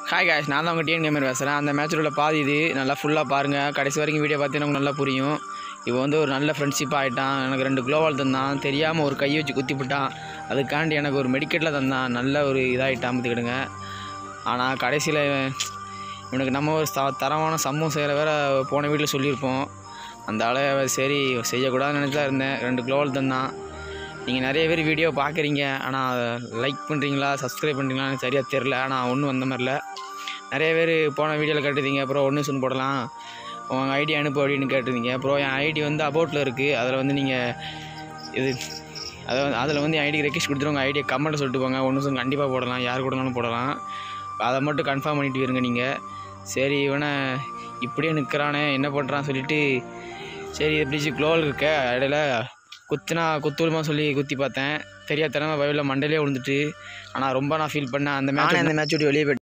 hi guys நான் தான் உங்கள் டிஎன் கேமர் பேசுகிறேன் அந்த மேட்ச்சில் உள்ள பாதி இது நல்லா ஃபுல்லாக பாருங்கள் கடைசி வரைக்கும் வீடியோ பார்த்தீங்கன்னா உங்களுக்கு நல்லா புரியும் இப்போ வந்து ஒரு நல்ல ஃப்ரெண்ட்ஷிப் ஆகிட்டான் எனக்கு ரெண்டு குளோவால் தந்தான் தெரியாமல் ஒரு கையை வச்சு குத்தி விட்டான் அதுக்காண்டி எனக்கு ஒரு மெடிக்கெட்டில் தந்தான் நல்ல ஒரு இதாகிட்டான் பார்த்துக்கிடுங்க ஆனால் கடைசியில் இவனுக்கு நம்ம ஒரு த தரமான சம்பவம் செய்கிற வேற போன வீட்டில் சொல்லியிருப்போம் அந்த ஆளை சரி செய்யக்கூடாதுன்னு நினச்சி தான் இருந்தேன் ரெண்டு குளோவால் தந்தான் நீங்கள் நிறைய பேர் வீடியோ பார்க்குறீங்க ஆனால் லைக் பண்ணுறீங்களா சப்ஸ்கிரைப் பண்ணுறீங்களா எனக்கு சரியாக தெரில ஆனால் ஒன்றும் வந்த மாதிரி இல்லை நிறைய பேர் போன வீடியோவில் கேட்டிருந்தீங்க அப்புறம் ஒன்று சொன்னு போடலாம் உங்கள் ஐடி அனுப்பு அப்படின்னு கேட்டிருந்தீங்க அப்புறம் என் ஐடி வந்து அபவுட்டில் இருக்குது அதில் வந்து நீங்கள் இது அதை வந்து அதில் வந்து என் ஐடி ரெக்வஸ்ட் கொடுத்துட்டு உங்கள் ஐடியை கமெண்ட்டை சொல்லிட்டு போங்க ஒன்று சொன்னு கண்டிப்பாக போடலாம் யார் கூடனாலும் போடலாம் அதை மட்டும் கன்ஃபார்ம் பண்ணிட்டு இருங்க நீங்கள் சரி இவனை இப்படியே நிற்கிறானே என்ன பண்ணுறான்னு சொல்லிட்டு சரி எப்படி க்ளோவல் இருக்க இடையில குத்துனா குத்துமா சொல்லி குத்தி பார்த்தேன் தெரியாத திறமை பைபிளில் மண்டையிலே விழுந்துட்டு ஆனால் ரொம்ப நான் ஃபீல் பண்ணேன் அந்த மேட்ச் அந்த மேட்ச் விட்டு வெளியே போயிட்டேன்